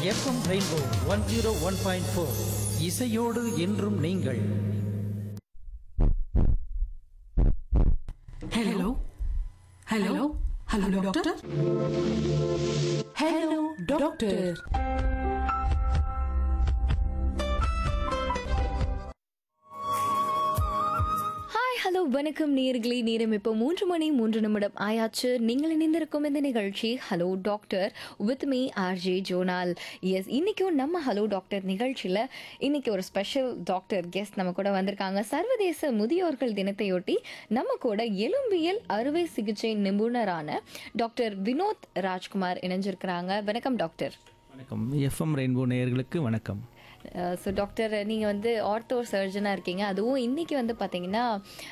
FM rainbow one zero one point four இசையோடு என்றும் நீங்கள் hello hello hello doctor hello doctor hi hello வணக்கம் நேர்களே நேரம் இப்போ மூன்று மணி மூன்று நிமிடம் ஆயாச்சு நீங்கள் இணைந்திருக்கும் இந்த நிகழ்ச்சி hello doctor with me RJ Jonal S இன்னைக்கும் நம்ம ஹலோ டாக்டர் நிகழ்ச்சியில் இன்னைக்கு ஒரு ஸ்பெஷல் டாக்டர் கெஸ்ட் நம்ம கூட வந்திருக்காங்க சர்வதேச முதியோர்கள் தினத்தையொட்டி நம்ம கூட எலும்பியல் அறுவை சிகிச்சை நிபுணரான டாக்டர் வினோத் ராஜ்குமார் இணைஞ்சிருக்கிறாங்க வணக்கம் டாக்டர் வணக்கம் எஃப்எம் ரெயின்போ நேயர்களுக்கு வணக்கம் ஸோ டாக்டர் நீங்கள் வந்து ஆர்த்தோ சர்ஜனாக இருக்கீங்க அதுவும் இன்றைக்கி வந்து பார்த்தீங்கன்னா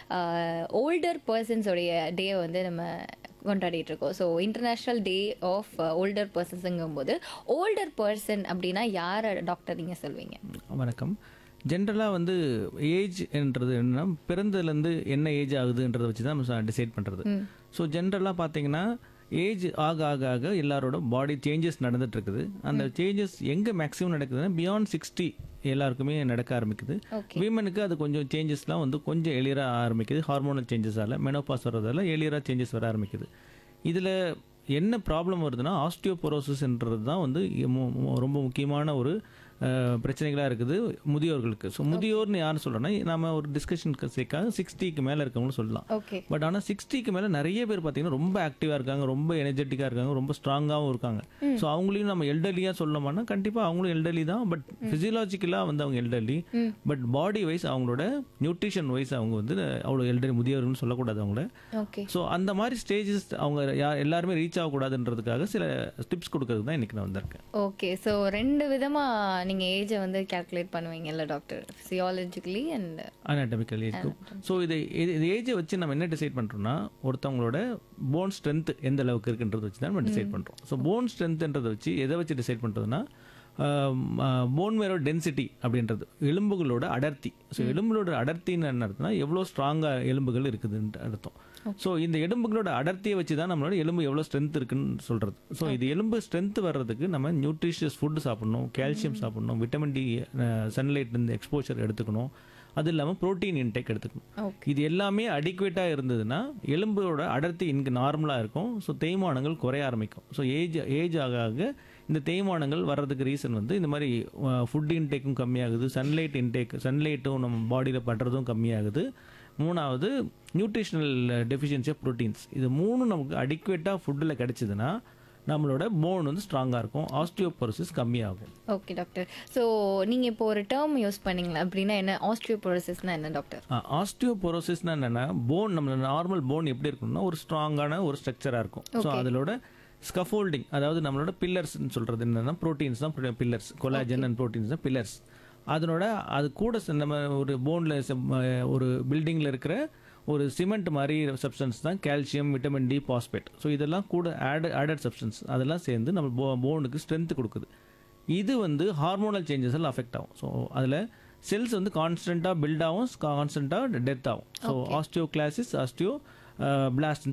ஓல்டர் பர்சன்ஸோடைய டே வந்து நம்ம கொண்டாடிட்டு இருக்கோம் so international day of older பர்சன்ஸுங்கும் போது ஓல்டர் பர்சன் அப்படின்னா யாரை டாக்டர் நீங்கள் சொல்வீங்க வணக்கம் ஜென்ரலாக வந்து ஏஜ் என்றது என்னன்னா பிறந்ததுலேருந்து என்ன ஏஜ் ஆகுதுன்றதை வச்சு தான் நம்ம டிசைட் பண்ணுறது ஸோ ஜென்ரலாக பார்த்தீங்கன்னா ஏஜ் ஆக ஆக ஆக எல்லாரோட பாடி சேஞ்சஸ் நடந்துட்டு இருக்குது அந்த சேஞ்சஸ் எங்கே மேக்ஸிமம் நடக்குதுன்னா பியாண்ட் சிக்ஸ்டி எல்லாருக்குமே நடக்க ஆரம்பிக்குது Okay. விமனுக்கு அது கொஞ்சம் சேஞ்சஸ்லாம் வந்து கொஞ்சம் எளியராக ஆரம்பிக்குது ஹார்மோனல் சேஞ்சஸால் மெனோபாஸ் வர்றதால எளியராக சேஞ்சஸ் வர ஆரம்பிக்குது இதில் என்ன ப்ராப்ளம் வருதுன்னா ஆஸ்டியோபோரோசிஸ்ன்றது தான் வந்து மு- மு- ரொம்ப முக்கியமான ஒரு பிரச்சனைகளாக இருக்குது முதியோர்களுக்கு ஸோ முதியோர்னு யாருன்னு சொல்கிறேன்னா நம்ம ஒரு டிஸ்கஷனுக்கு சேர்க்காக சிக்ஸ்டிக்கு மேலே இருக்கவங்களும் சொல்லலாம் ஓகே பட் ஆனால் சிக்ஸ்டிக்கு மேலே நிறைய பேர் பார்த்தீங்கன்னா ரொம்ப ஆக்டிவாக இருக்காங்க ரொம்ப எனர்ஜெட்டிக்காக இருக்காங்க ரொம்ப ஸ்ட்ராங்காகவும் இருக்காங்க ஸோ அவங்களையும் நம்ம எல்டர்லியாக சொல்லணும்னா கண்டிப்பாக அவங்களும் எல்டர்லி தான் பட் ஃபிசியலாஜிக்கலாக வந்து அவங்க எல்டர்லி பட் பாடி வைஸ் அவங்களோட நியூட்ரிஷன் வைஸ் அவங்க வந்து அவ்வளோ எல்டர்லி முதியோர்னு சொல்லக்கூடாது அவங்கள ஓகே ஸோ அந்த மாதிரி ஸ்டேஜஸ் அவங்க யா எல்லாருமே ரீச் ஆகக்கூடாதுன்றதுக்காக சில டிப்ஸ் கொடுக்கறது தான் இன்றைக்கி நான் வந்திருக்கேன் ஓகே ஸோ ரெண்டு விதமாக நீங்கள் ஏஜை வந்து கால்குலேட் பண்ணுவீங்கல்ல doctor physiologically and anatomical age group so இது இது இது ஏஜை வச்சு நம்ம என்ன டிசைட் பண்ணுறோம்னா ஒருத்தவங்களோட போன் ஸ்ட்ரென்த் எந்த அளவுக்கு இருக்குன்றதை வச்சு தான் நம்ம டிசைட் பண்ணுறோம் ஸோ போன் ஸ்ட்ரென்த்ன்றதை வச்சு எதை வச்சு டிசைட் பண்ணுறதுனா போன் மேரோ டென்சிட்டி அப்படின்றது எலும்புகளோட அடர்த்தி ஸோ எலும்புகளோட அடர்த்தின்னு என்ன அர்த்தம்னா எவ்வளோ ஸ்ட்ராங்காக எலும்புகள் இருக்குதுன்ட்டு அர்த்தம் ஸோ இந்த எலும்புகளோட அடர்த்தியை வச்சு தான் நம்மளோட எலும்பு எவ்வளோ ஸ்ட்ரென்த் இருக்குன்னு சொல்கிறது ஸோ இது எலும்பு ஸ்ட்ரென்த் வர்றதுக்கு நம்ம நியூட்ரிஷியஸ் ஃபுட்டு சாப்பிடணும் கால்சியம் சாப்பிடணும் விட்டமின் டி சன்லைட் இருந்து எக்ஸ்போஷர் எடுத்துக்கணும் அது இல்லாமல் புரோட்டீன் இன்டேக் எடுத்துக்கணும் ஓகே இது எல்லாமே அடிக்குவேட்டாக இருந்ததுன்னா எலும்போட அடர்த்தி இங்கே நார்மலாக இருக்கும் ஸோ தேய்மானங்கள் குறைய ஆரம்பிக்கும் ஸோ ஏஜ் ஏஜ் ஆக ஆக இந்த தேய்மானங்கள் வர்றதுக்கு ரீசன் வந்து இந்த மாதிரி ஃபுட் இன்டேக்கும் கம்மியாகுது சன்லைட் இன்டேக் சன்லைட்டும் நம்ம பாடியில் படுறதும் கம்மியாகுது மூணாவது நியூட்ரிஷனல் டெஃபிஷியன்சி ஆஃப் ப்ரோட்டீன்ஸ் இது மூணும் நமக்கு அடிக்குவேட்டாக ஃபுட்டில் கிடைச்சதுன்னா நம்மளோட போன் வந்து ஸ்ட்ராங்காக இருக்கும் ஆஸ்டியோபோரோசிஸ் கம்மியாகும் ஓகே டாக்டர் ஸோ நீங்கள் இப்போ ஒரு டேர்ம் யூஸ் பண்ணீங்களா அப்படின்னா என்ன ஆஸ்ட்ரியோபோரோசிஸ்னா என்ன டாக்டர் ஆஸ்டியோபோரோசிஸ்னா என்னன்னா போன் நம்ம நார்மல் போன் எப்படி இருக்கணும்னா ஒரு ஸ்ட்ராங்கான ஒரு ஸ்ட்ரக்சராக இருக்கும் ஸோ அதோட ஸ்கஃபோல்டிங் அதாவது நம்மளோட பில்லர்ஸ்னு சொல்றது என்னன்னா ப்ரோட்டீன்ஸ் தான் பில்லர்ஸ் கொலாஜன் அண்ட் ப்ரோட்டீன்ஸ் தான் பில்லர்ஸ் அதனோட அது கூட ச- நம்ம ஒரு போனில் ஒரு பில்டிங்கில் இருக்கிற ஒரு சிமெண்ட் மாதிரி சப்ஸ்டன்ஸ் தான் calcium vitamin D phosphate so இதெல்லாம் கூட ஆட் ஆடட் சப்ஸ்டன்ஸ் அதெல்லாம் சேர்ந்து நம்ம போ போனுக்கு ஸ்ட்ரென்த் கொடுக்குது இது வந்து ஹார்மோனல் சேஞ்சஸ் எல்லாம் அஃபெக்ட் ஆகும் ஸோ அதில் செல்ஸ் வந்து கான்ஸ்டண்ட்டாக பில்ட் ஆகும் கான்ஸ்டண்ட்டாக டெத் ஆகும் ஸோ ஆஸ்டியோ கிளாசிஸ் ஆஸ்டியோ பிளாஸ்ட்னு